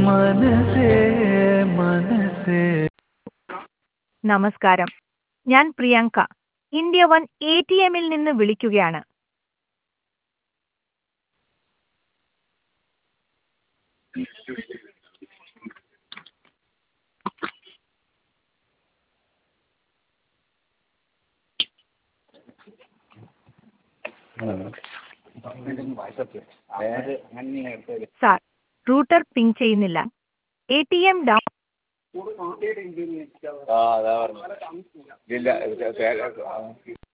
മനസ്സേ മനസ്സേ നമസ്കാരം ഞാൻ Priyanka India one A T എമ്മിൽ നിന്ന് വിളിക്കുകയാണ് സാർ റൂട്ടർ പിങ് ചെയ്യുന്നില്ല എ ടി എം ഡൗൺ ആ അതാ പറഞ്ഞു ഇല്ല